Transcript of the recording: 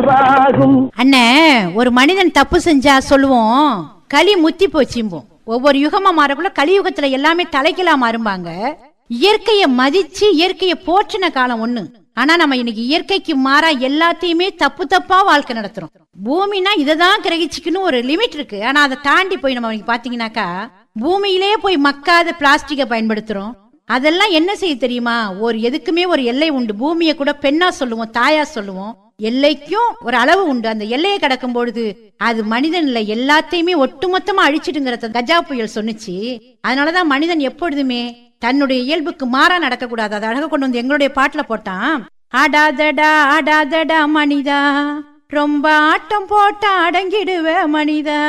நனவாகும் அண்ணே ஒரு மனிதன் தப்பு செஞ்சா சொல்லுவோம் களி முத்தி போச்சும்போம் ஒவ்வொரு யுகமா மாறக்குள்ள கலியுகத்துல எல்லாமே தலைக்கீழா மாறும்பாங்க இயற்கைய மதிச்சு இயற்கைய போற்றின காலம் ஒண்ணு ஆனா நம்ம இன்னைக்கு இயற்கைக்கு மாறா எல்லாத்தையுமே தப்பு தப்பா வாழ்க்கை நடத்துறோம் பூமினா இததான் கிரகிச்சுக்குன்னு ஒரு லிமிட் இருக்கு ஆனா அதை தாண்டி போய் நம்ம இன்னைக்கு பாத்தீங்கன்னாக்கா பூமியிலே போய் மக்காத பிளாஸ்டிக்கை பயன்படுத்துறோம் அதெல்லாம் என்ன செய்ய தெரியுமா ஒரு எதுக்குமே ஒரு எல்லை உண்டு பூமியை கூட பெண்ணா சொல்லுவோம் தாயா சொல்லுவோம் எல்லைக்கும் ஒரு அளவு உண்டு அந்த எல்லையை கடக்கும் பொழுது அது மனிதன் இல்ல எல்லாத்தையுமே ஒட்டுமொத்தமா அழிச்சிடுங்கிறத கஜா புயல் சொன்னுச்சு அதனாலதான் மனிதன் எப்பொழுதுமே தன்னுடைய இயல்புக்கு மாறா நடக்க கூடாது அதை அழகா கொண்டு வந்து எங்களுடைய பாட்டுல போட்டான் ஆடாதடா ஆடாதடா மனிதா ரொம்ப ஆட்டம் போட்டா அடங்கிடுவ மனிதா